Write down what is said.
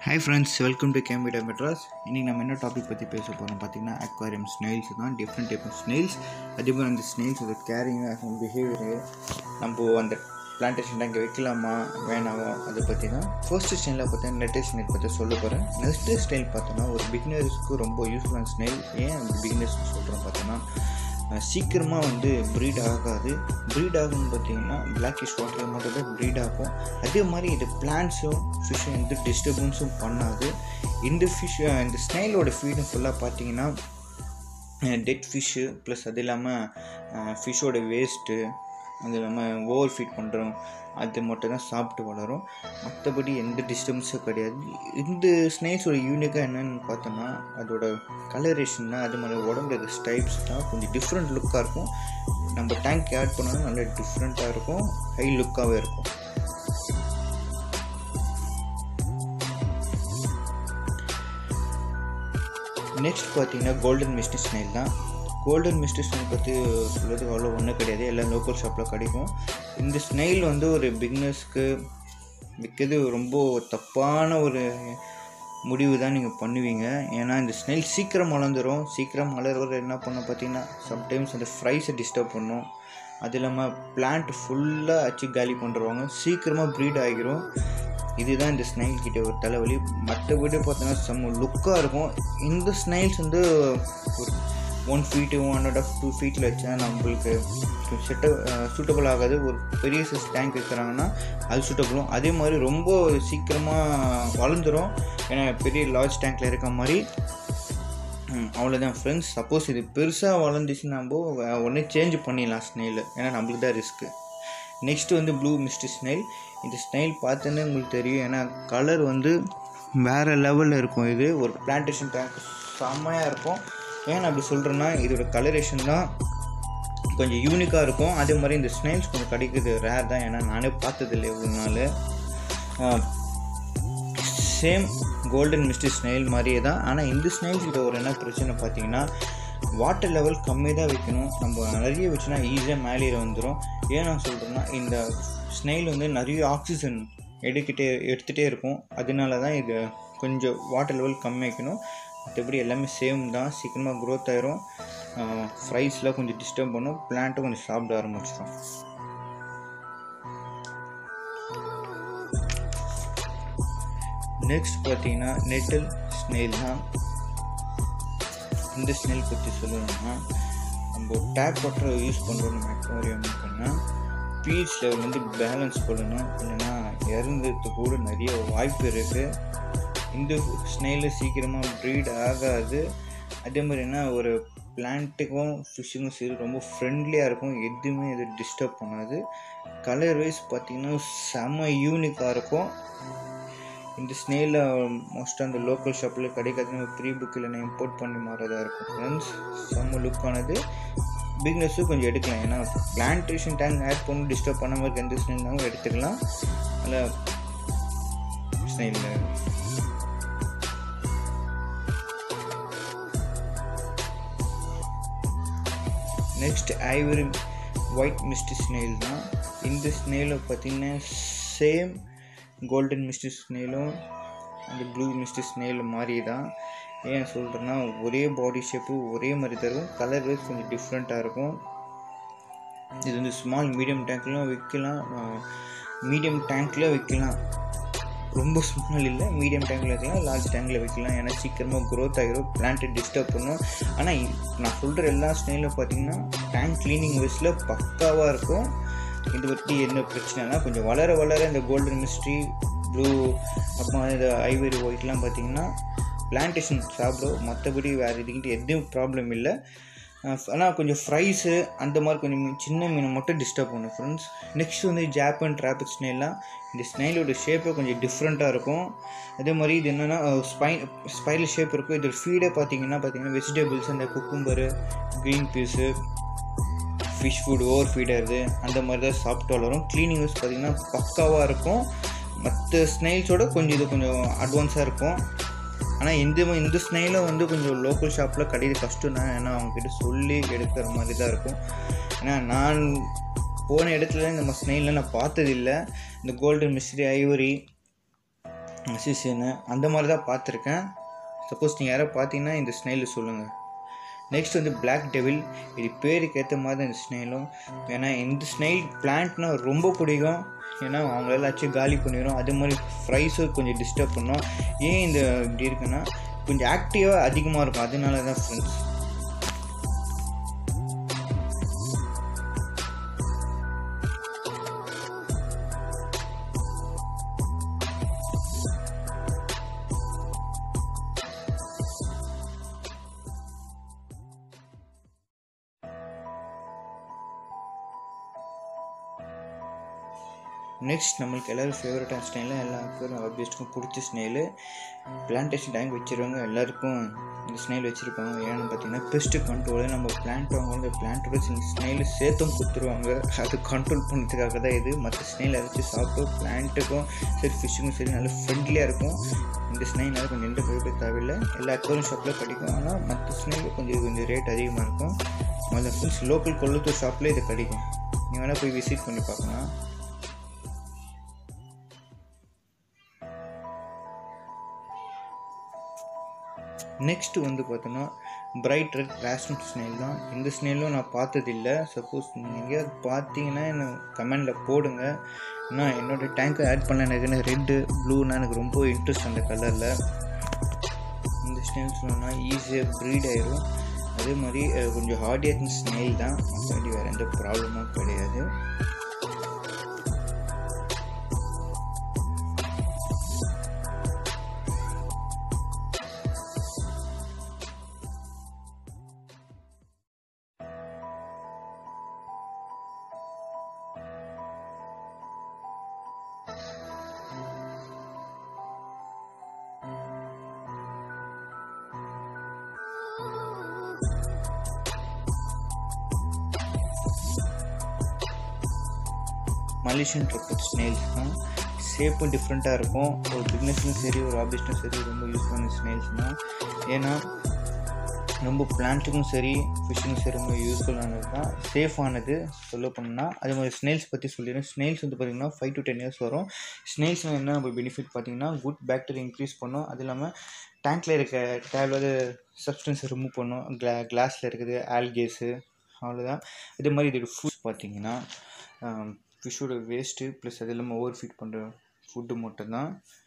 hi friends welcome to கேம்பிடா மெட்ராஸ் இன்றைக்கி நம்ம என்ன டாபிக் பற்றி பேச போகிறோம் பார்த்தீங்கன்னா அக்வாரியம் ஸ்னெயில்ஸ் தான் டிஃப்ரெண்ட் டைப் ஆஃப் ஸ்னெயில்ஸ் அதே மாதிரி அந்த ஸ்னெயில்ஸ் அது கேரிங் பிஹேவியரு நம்ம அந்த பிளான்டேஷன் டேங்க் வைக்கலாமா வேணாமா அதை பற்றி தான் ஃபர்ஸ்ட் ஸ்டைலில் பார்த்தா நெட்டர் ஸ்னெயில் பற்றி சொல்ல போகிறேன் நெக்ஸ்ட் ஸ்டைல் பார்த்தோன்னா ஒரு பிகினர்ஸ்க்கு ரொம்ப யூஸ்ஃபுல்லான ஸ்னெயில் ஏன் அந்த பிகினர்ஸ்க்கு சொல்கிறோம் பார்த்தோன்னா சீக்கிரமாக வந்து ப்ரீட் ஆகாது ப்ரீட் ஆகும்னு பார்த்தீங்கன்னா பிளாக்கிஷ் வாட்டர் மட்டும் தான் ப்ரீட் ஆகும் அதே மாதிரி இது பிளான்ஸும் ஃபிஷ்ஷும் எந்த டிஸ்டர்பன்ஸும் பண்ணாது இந்த ஃபிஷ் இந்த ஸ்னைலோட ஃபீடும் ஃபுல்லாக பார்த்தீங்கன்னா டெட் ஃபிஷ்ஷு ப்ளஸ் அது இல்லாமல் ஃபிஷ்ஷோட வேஸ்ட்டு அது இல்லாமல் ஓவர் ஃபீட் பண்ணுறோம் அது மட்டும் தான் சாப்பிட்டு வளரும் மற்றபடி எந்த டிஸ்டர்பன்ஸும் கிடையாது இந்த ஸ்னேக்ஸோட யூனிக்காக என்னென்னு பார்த்தோன்னா அதோட கலரேஷன் தான் அது மாதிரி உடம்புல இருக்க ஸ்டைப்ஸ் தான் கொஞ்சம் டிஃப்ரெண்ட் லுக்காக இருக்கும் நம்ம டேங்க் ஆட் பண்ணாலும் நல்ல டிஃப்ரெண்ட்டாக இருக்கும் ஹை லுக்காகவே இருக்கும் நெக்ஸ்ட் பார்த்தீங்கன்னா கோல்டன் மிஸ்டி ஸ்னைல் தான் கோல்டன் மிஸ்டி ஸ்னைல் பற்றி சொல்கிறதுக்கு அவ்வளோ ஒன்றும் கிடையாது எல்லாம் லோக்கல் ஷாப்பில் கிடைக்கும் இந்த ஸ்னைல் வந்து ஒரு பிக்னஸ்க்கு விற்கிறது ரொம்ப தப்பான ஒரு முடிவு தான் நீங்கள் பண்ணுவீங்க ஏன்னா இந்த ஸ்னெல் சீக்கிரம் வளர்ந்துடும் சீக்கிரம் வளர்றது என்ன பண்ணும் பார்த்தீங்கன்னா சம்டைம்ஸ் அந்த ஃப்ரைஸை டிஸ்டர்ப் பண்ணும் அது இல்லாமல் பிளான்ட் ஃபுல்லாக அச்சு காலி பண்ணுறவங்க சீக்கிரமாக ப்ரீட் ஆகிரும் இதுதான் இந்த ஸ்னைல் கிட்ட ஒரு தலைவலி மற்றபடி பார்த்தோன்னா செம்ம லுக்காக இருக்கும் இந்த ஸ்னைல்ஸ் வந்து ஒரு one feet one and half two ஃபீட்டில் வச்சா நம்மளுக்கு செட்ட சூட்டபிள் ஆகாது ஒரு பெரிய சைஸ் டேங்க் வைக்கிறாங்கன்னா அது சூட்டபிளும் அதே மாதிரி ரொம்ப சீக்கிரமாக வளர்ந்துடும் ஏன்னா பெரிய லார்ஜ் டேங்க்கில் இருக்க மாதிரி அவ்வளோதான் ஃப்ரெண்ட்ஸ் சப்போஸ் இது பெருசாக வளர்ந்துச்சு நம்ம உடனே சேஞ்ச் பண்ணிடலாம் ஸ்னெயில் ஏன்னா நம்மளுக்கு தான் ரிஸ்க்கு நெக்ஸ்ட்டு வந்து ப்ளூ மிஸ்டி ஸ்னைல் இந்த ஸ்னைல் பார்த்தோன்னே உங்களுக்கு தெரியும் ஏன்னா கலர் வந்து வேறு லெவலில் இருக்கும் இது ஒரு பிளான்டேஷன் டேங்க் செம்மையாக இருக்கும் ஏன் அப்படி சொல்கிறேன்னா இதோட கலரேஷன் தான் கொஞ்சம் யூனிக்காக இருக்கும் அதே மாதிரி இந்த ஸ்னைல்ஸ் கொஞ்சம் கிடைக்கிறது ரேர் தான் ஏன்னா நானே பார்த்ததில்லை இவ்வளோ நாள் சேம் கோல்டன் மிஸ்டி ஸ்னைல் மாதிரியே தான் ஆனால் இந்த ஸ்னைல்ஸ் கிட்ட ஒரு என்ன பிரச்சனை பார்த்தீங்கன்னா வாட்டர் லெவல் கம்மி தான் வைக்கணும் நம்ம நிறைய வச்சுனா ஈஸியாக மேலேயே வந்துடும் ஏன் நான் சொல்கிறேன்னா இந்த ஸ்னைல் வந்து நிறைய ஆக்சிஜன் எடுக்கிட்டே எடுத்துகிட்டே இருக்கும் அதனால தான் இது கொஞ்சம் வாட்டர் லெவல் கம்மி வைக்கணும் மற்றபடி எல்லாமே சேம் தான் சீக்கிரமாக க்ரோத் ஆயிரும் ஃப்ரைஸ்லாம் கொஞ்சம் டிஸ்டர்ப் பண்ணும் பிளான்ட்டும் கொஞ்சம் சாப்பிட ஆரம்பிச்சிடும் நெக்ஸ்ட் பார்த்தீங்கன்னா நெட்டல் ஸ்னெயில் தான் இந்த ஸ்னெல் பற்றி சொல்லணும்னா நம்ம டேப் வாட்டர் யூஸ் பண்ணுறோம் நம்ம அக்வாரியம்னா பீச் லெவல் வந்து பேலன்ஸ் பண்ணணும் இல்லைன்னா இறந்ததுக்கு கூட நிறைய வாய்ப்பு இருக்குது இந்த ஸ்னெயிலில் சீக்கிரமாக ப்ரீட் ஆகாது அதே மாதிரினா ஒரு பிளான்ட்டுக்கும் ஃபிஷ்ஷுக்கும் சரி ரொம்ப ஃப்ரெண்ட்லியாக இருக்கும் எதுவுமே இது டிஸ்டர்ப் பண்ணாது கலர் வைஸ் பார்த்திங்கன்னா செம்ம யூனிக்காக இருக்கும் இந்த ஸ்னேலில் மோஸ்ட்டாக அந்த லோக்கல் ஷாப்பில் கிடைக்காது ப்ரீ புக் இல்லைன்னா இம்போர்ட் பண்ணி மாறதாக இருக்கும் ஃப்ரெண்ட்ஸ் செம்ம லுக்கானது பிக்னஸும் கொஞ்சம் எடுக்கலாம் ஏன்னா பிளான்டேஷன் டேங்க் ஆட் பண்ணி டிஸ்டர்ப் பண்ண மாதிரி எந்த ஸ்னெயில்னாலும் எடுத்துக்கலாம் அதில் ஸ்னெயிலில் next ivory white misty snail தான் இந்த ஸ்னெயிலை பார்த்திங்கன்னா சேம் கோல்டன் மிஸ்டி ஸ்னெயிலும் அந்த ப்ளூ மிஸ்டி ஸ்னெயில் மாதிரி தான் ஏன் சொல்கிறேன்னா ஒரே பாடி ஷேப்பு ஒரே மாதிரி தரும் கலர் வைஸ் கொஞ்சம் டிஃப்ரெண்ட்டாக இருக்கும் இது வந்து ஸ்மால் மீடியம் டேங்க்லாம் வைக்கலாம் மீடியம் டேங்க்கில் வைக்கலாம் ரொம்ப ஸ்மால் இல்லை மீடியம் டேங்கில் வைக்கலாம் லார்ஜ் டேங்கில் வைக்கலாம் ஏன்னா சீக்கிரமாக க்ரோத் ஆகிரும் பிளான்ட்டை டிஸ்டர்ப் பண்ணும் ஆனால் நான் சொல்கிற எல்லா ஸ்னெயிலும் பார்த்தீங்கன்னா டேங்க் க்ளீனிங் வைஸில் பக்காவாக இருக்கும் இது பற்றி என்ன பிரச்சனைனா கொஞ்சம் வளர வளர இந்த கோல்டன் மிஸ்ட்ரி ப்ளூ அப்புறம் இந்த ஐவரி ஒயிட்லாம் பார்த்தீங்கன்னா பிளான்டேஷன் சாப்பிடும் மற்றபடி வேறு இதுக்கிட்ட எதுவும் ப்ராப்ளம் இல்லை ஆனால் கொஞ்சம் ஃப்ரைஸு அந்த மாதிரி கொஞ்சம் சின்ன மீனை மட்டும் டிஸ்டர்ப் பண்ணும் ஃப்ரெண்ட்ஸ் நெக்ஸ்ட் வந்து ஜாப்பன் ட்ராபிட் ஸ்னெயிலாம் இந்த ஸ்னெயிலோட ஷேப்பே கொஞ்சம் டிஃப்ரெண்ட்டாக இருக்கும் அதே மாதிரி இது என்னென்னா ஸ்பைன் ஸ்பைரல் ஷேப் இருக்கும் இதோட ஃபீடே பார்த்தீங்கன்னா பார்த்தீங்கன்னா வெஜிடபிள்ஸ் அந்த cucumber green peas fish food over ஃபீடருது அந்த மாதிரி தான் சாப்பிட்டு வளரும் க்ளீனிங் யூஸ் பார்த்திங்கன்னா பக்காவாக இருக்கும் மற்ற ஸ்னெயில்ஸோட கொஞ்சம் இது கொஞ்சம் அட்வான்ஸாக இருக்கும் ஆனால் இந்த இந்த ஸ்னெயிலும் வந்து கொஞ்சம் லோக்கல் ஷாப்பில் கிடையாது கஷ்டம் தான் ஏன்னா அவங்கக்கிட்ட சொல்லி எடுக்கிற மாதிரி தான் இருக்கும் ஏன்னா நான் போன இடத்துல இந்த மாதிரி ஸ்னெயிலில் நான் பார்த்ததில்லை இந்த கோல்டன் மிஸ்ட்ரி ஐவரி அசிசியனு அந்த மாதிரி தான் பார்த்துருக்கேன் சப்போஸ் நீங்கள் யாராவது பார்த்தீங்கன்னா இந்த ஸ்னைலு சொல்லுங்கள் நெக்ஸ்ட் வந்து பிளாக் டெவில் இது பேருக்கு ஏற்ற மாதிரி தான் இந்த ஸ்னெயிலும் ஏன்னா இந்த ஸ்னெயில் பிளான்ட்னா ரொம்ப பிடிக்கும் ஏன்னா அவங்க எல்லாச்சும் காலி பண்ணிடும் அது மாதிரி ஃப்ரைஸும் கொஞ்சம் டிஸ்டர்ப் பண்ணும் ஏன் இந்த இப்படி இருக்குன்னா கொஞ்சம் ஆக்டிவாக அதிகமாக இருக்கும் அதனால தான் ஃப்ரெண்ட்ஸ் நெக்ஸ்ட் நம்மளுக்கு எல்லோரும் ஃபேவரட்டான ஸ்டைலில் எல்லாருக்கும் ஆப்வியஸ்ட்டுக்கும் பிடிச்ச ஸ்னெயிலு பிளான்டேஷன் டேங்க் வச்சுருவங்க எல்லாருக்கும் இந்த ஸ்னெயில் வச்சுருப்பாங்க ஏன்னு பார்த்தீங்கன்னா பெஸ்ட்டு கண்ட்ரோலு நம்ம பிளான்ட் வாங்கும்போது பிளான்ட்டோட சின்ன ஸ்னெயில் சேர்த்தும் கொடுத்துருவாங்க அது கண்ட்ரோல் பண்ணுறதுக்காக தான் இது மற்ற ஸ்னெயில் அரைச்சி சாப்பிட்டு பிளான்ட்டுக்கும் சரி ஃபிஷ்ஷுக்கும் சரி நல்லா ஃப்ரெண்ட்லியாக இருக்கும் இந்த ஸ்னெயினால் கொஞ்சம் எந்த பயப்பட தேவையில்லை எல்லா அக்வரியம் ஷாப்பில் கிடைக்கும் ஆனால் மற்ற ஸ்னெயில் கொஞ்சம் கொஞ்சம் ரேட் அதிகமாக இருக்கும் முதல்ல ஃப்ரெண்ட்ஸ் லோக்கல் கொள்ளத்தூர் ஷாப்பில் இது கிடைக்கும் நீ வேணால் போய் விசிட் பண்ணி பார்க்கலாம் நெக்ஸ்ட் வந்து பார்த்தோன்னா பிரைட் ரெட் ராஸ்மட் ஸ்னெயில் தான் இந்த ஸ்னெயிலும் நான் பார்த்ததில்ல சப்போஸ் நீங்கள் எங்கேயாவது பார்த்தீங்கன்னா என்ன கமெண்டில் போடுங்க நான் என்னோடய டேங்கை ஆட் பண்ண எனக்கு ரெட்டு ப்ளூனா எனக்கு ரொம்ப இன்ட்ரெஸ்ட் அந்த கலரில் இந்த ஸ்னெயில் சொன்னோன்னா ஈஸியாக ப்ரீட் ஆயிரும் அதே மாதிரி அஹ், கொஞ்சம் ஹார்டியாக ஸ்னெயில் தான் மற்றபடி வேறு எந்த ப்ராப்ளமும் கிடையாது மலேசியன் ட்ரப்பட் ஸ்னெயில்ஸ் தான் ஷேப்பும் டிஃப்ரெண்ட்டாக இருக்கும் ஒரு பிக்னஸ்லும் சரி ஒரு ஆபிஸ்டும் சரி ரொம்ப யூஸ் பண்ண ஸ்னெயில்ஸ் தான் ஏன்னா ரொம்ப பிளான்ட்டுக்கும் சரி ஃபிஷ்ஷுக்கும் சரி ரொம்ப யூஸ்ஃபுல்லானது தான் சேஃபானது சொல்ல போனோம்னா அதே மாதிரி ஸ்னெயில்ஸ் பற்றி சொல்லிடுறேன் ஸ்னெயில்ஸ் வந்து பார்த்திங்கன்னா ஃபைவ் டு டென் இயர்ஸ் வரும் ஸ்னெயில்ஸில் என்ன நம்ம பெனிஃபிட் பார்த்திங்கன்னா குட் பேக்டீரியா இன்க்ரீஸ் பண்ணும் அது இல்லாமல் டேங்க்கில் இருக்க தேவையில்லாத சப்ஸ்டன்ஸை ரிமூவ் பண்ணும் கிளா கிளாஸில் இருக்குது ஆல்கேஸு அவ்வளோதான் இதே மாதிரி இதோட ஃபுட் பார்த்திங்கன்னா ஃபிஷ்ஷோட வேஸ்ட்டு ப்ளஸ் அது இல்லாமல் ஓவர் ஃபீட் பண்ணுற ஃபுட்டு மட்டும்தான்